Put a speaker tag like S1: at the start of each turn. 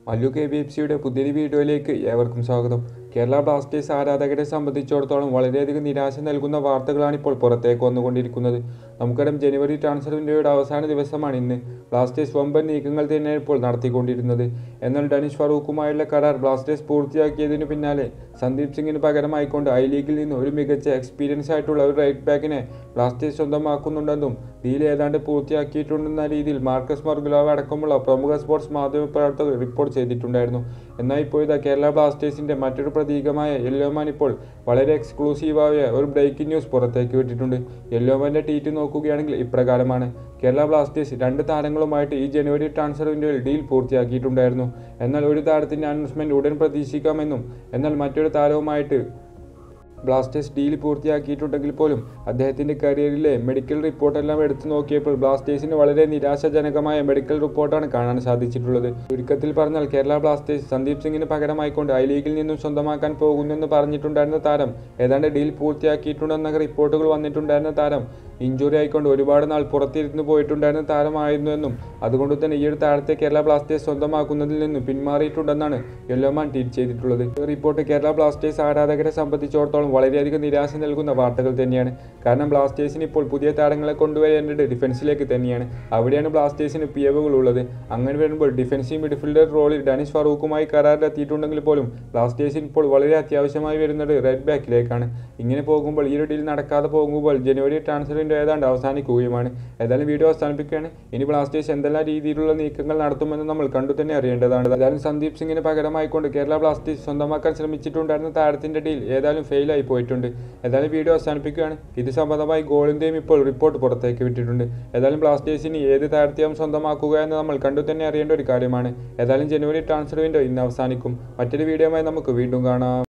S1: Mallu K B F സിയുടെ പുതിയൊരു വീഡിയോയിലേക്ക് ഏവർക്കും സ്വാഗതം കേരള ബ്ലാസ്റ്റേഴ്സ് ആരാധകരെ സംബന്ധിച്ചിടത്തോളം വളരെയധികം നിരാശ നൽകുന്ന വാർത്തകളാണ് ഇപ്പോൾ പുറത്തേക്ക് വന്നുകൊണ്ടിരിക്കുന്നത് നമുക്കറിയാം ജനുവരി ട്രാൻസ്ഫർ വിൻഡോയുടെ അവസാന ദിവസമാണ് ഇന്ന് ബ്ലാസ്റ്റേഴ്സ് വമ്പൻ നീക്കങ്ങൾ തന്നെയാണ് ഇപ്പോൾ നടത്തിക്കൊണ്ടിരുന്നത് എന്നാൽ ഡനിഷ് ഫറൂഖുമായുള്ള കരാർ ബ്ലാസ്റ്റേഴ്സ് പൂർത്തിയാക്കിയതിനു പിന്നാലെ സന്ദീപ് സിംഗിന് പകരമായിക്കൊണ്ട് ഐ ലീഗിൽ നിന്ന് ഒരു മികച്ച എക്സ്പീരിയൻസ് ആയിട്ടുള്ള ഒരു റൈറ്റ് ബാക്കിനെ ബ്ലാസ്റ്റേഴ്സ് സ്വന്തമാക്കുന്നുണ്ടെന്നും ഡീൽ ഏതാണ്ട് പൂർത്തിയാക്കിയിട്ടുണ്ടെന്ന രീതിയിൽ മാർക്കസ് മർഗുലാവ് അടക്കമുള്ള പ്രമുഖ സ്പോർട്സ് മാധ്യമ പ്രവർത്തകർ റിപ്പോർട്ട് ചെയ്തിട്ടുണ്ടായിരുന്നു എന്നാൽ ഇപ്പോൾ ഇതാ കേരള ബ്ലാസ്റ്റേഴ്സിന്റെ മറ്റൊരു പ്രതീകമായ യെല്ലോമാൻ ഇപ്പോൾ വളരെ എക്സ്ക്ലൂസീവായ ഒരു ബ്രേക്കിംഗ് ന്യൂസ് പുറത്തേക്ക് വിട്ടിട്ടുണ്ട് യെല്ലോമാന്റെ ട്വീറ്റ് നോക്കുകയാണെങ്കിൽ ഇപ്രകാരമാണ് കേരള ബ്ലാസ്റ്റേഴ്സ് രണ്ട് താരങ്ങളുമായിട്ട് ഈ ജനുവരി ട്രാൻസ്ഫർ വിൻഡോയിൽ ഡീൽ പൂർത്തിയാക്കിയിട്ടുണ്ടായിരുന്നു എന്നാൽ ഒരു താരത്തിന്റെ അനൗൺസ്മെന്റ് ഉടൻ പ്രതീക്ഷിക്കാമെന്നും എന്നാൽ മറ്റൊരു താരവുമായിട്ട് ബ്ലാസ്റ്റേഴ്സ് ഡീൽ പൂർത്തിയാക്കിയിട്ടുണ്ടെങ്കിൽ പോലും അദ്ദേഹത്തിൻ്റെ കരിയറിലെ മെഡിക്കൽ റിപ്പോർട്ടെല്ലാം എടുത്തു നോക്കിയപ്പോൾ ബ്ലാസ്റ്റേഴ്സിന് വളരെ നിരാശാജനകമായ മെഡിക്കൽ റിപ്പോർട്ടാണ് കാണാൻ സാധിച്ചിട്ടുള്ളത് ചുരുക്കത്തിൽ പറഞ്ഞാൽ കേരള ബ്ലാസ്റ്റേഴ്സ് സന്ദീപ് സിംഗിന് പകരമായിക്കൊണ്ട് ഐ ലീഗിൽ നിന്നും സ്വന്തമാക്കാൻ പോകുന്നെന്ന് പറഞ്ഞിട്ടുണ്ടായിരുന്ന താരം ഏതാണ്ട് ഡീൽ പൂർത്തിയാക്കിയിട്ടുണ്ടെന്ന റിപ്പോർട്ടുകൾ വന്നിട്ടുണ്ടായിരുന്ന താരം ഇഞ്ചുറി ആയിക്കൊണ്ട് ഒരുപാട് നാൾ പുറത്തിരുന്ന് പോയിട്ടുണ്ടായിരുന്ന താരമായിരുന്നു എന്നും അതുകൊണ്ട് തന്നെ ഈ ഒരു താരത്തെ കേരള ബ്ലാസ്റ്റേഴ്സ് സ്വന്തമാക്കുന്നതിൽ നിന്ന് പിന്മാറിയിട്ടുണ്ടെന്നാണ് യെല്ലോമാൻ ട്വീറ്റ് ചെയ്തിട്ടുള്ളത് ഈ റിപ്പോർട്ട് കേരള ബ്ലാസ്റ്റേഴ്സ് ആരാധകരെ സംബന്ധിച്ചിടത്തോളം വളരെയധികം നിരാശ നൽകുന്ന വാർത്തകൾ തന്നെയാണ് കാരണം ബ്ലാസ്റ്റേഴ്സിന് ഇപ്പോൾ പുതിയ താരങ്ങളെ കൊണ്ടുവരേണ്ടത് ഡിഫൻസിലേക്ക് തന്നെയാണ് അവിടെയാണ് ബ്ലാസ്റ്റേഴ്സിന് പിയവുകൾ ഉള്ളത് അങ്ങനെ വരുമ്പോൾ ഡിഫൻസീവ് മിഡ്ഫീൽഡർ റോളിൽ ഡനിഷ് ഫറൂഖുമായി കരാറിലെത്തിയിട്ടുണ്ടെങ്കിൽ പോലും ബ്ലാസ്റ്റേഴ്സിന് ഇപ്പോൾ വളരെ അത്യാവശ്യമായി വരുന്നത് റെഡ് ബാക്കിലേക്കാണ് ഇങ്ങനെ പോകുമ്പോൾ ഈ ഒരു ഡീൽ നടക്കാതെ പോകുമ്പോൾ ജനുവരി ട്രാൻസ്ഫർ വിൻഡോ ഏതാണ്ട് അവസാനിക്കുകയുമാണ് ഏതായാലും വീഡിയോ അവസാനിപ്പിക്കുകയാണ് ഇനി ബ്ലാസ്റ്റേഴ്സ് എന്തെല്ലാം രീതിയിലുള്ള നീക്കങ്ങൾ നടത്തുമെന്ന് നമ്മൾ കണ്ടു തന്നെ അറിയേണ്ടതാണ് ഏതായാലും സന്ദീപ് സിംഗിന് പകരമായിക്കൊണ്ട് കേരള ബ്ലാസ്റ്റേഴ്സ് സ്വന്തമാക്കാൻ ശ്രമിച്ചിട്ടുണ്ടായിരുന്ന താരത്തിന്റെ ഡീൽ ഏതായാലും ഫെയിലായി പോയിട്ടുണ്ട് ഏതായാലും വീഡിയോ അവസാനിപ്പിക്കുകയാണ് ഇത് സംബന്ധമായി ഗോളിന്റെയും ഇപ്പോൾ റിപ്പോർട്ട് പുറത്തേക്ക് വിട്ടിട്ടുണ്ട് ഏതായാലും ബ്ലാസ്റ്റേഴ്സിന് ഏത് താരത്തെയും സ്വന്തമാക്കുക എന്ന് നമ്മൾ കണ്ടു തന്നെ അറിയേണ്ട ഒരു കാര്യമാണ് ഏതായാലും ജനുവരി ട്രാൻസ്ഫർ വിൻഡോ ഇന്ന് അവസാനിക്കും മറ്റൊരു വീഡിയോയുമായി നമുക്ക് വീണ്ടും കാണാം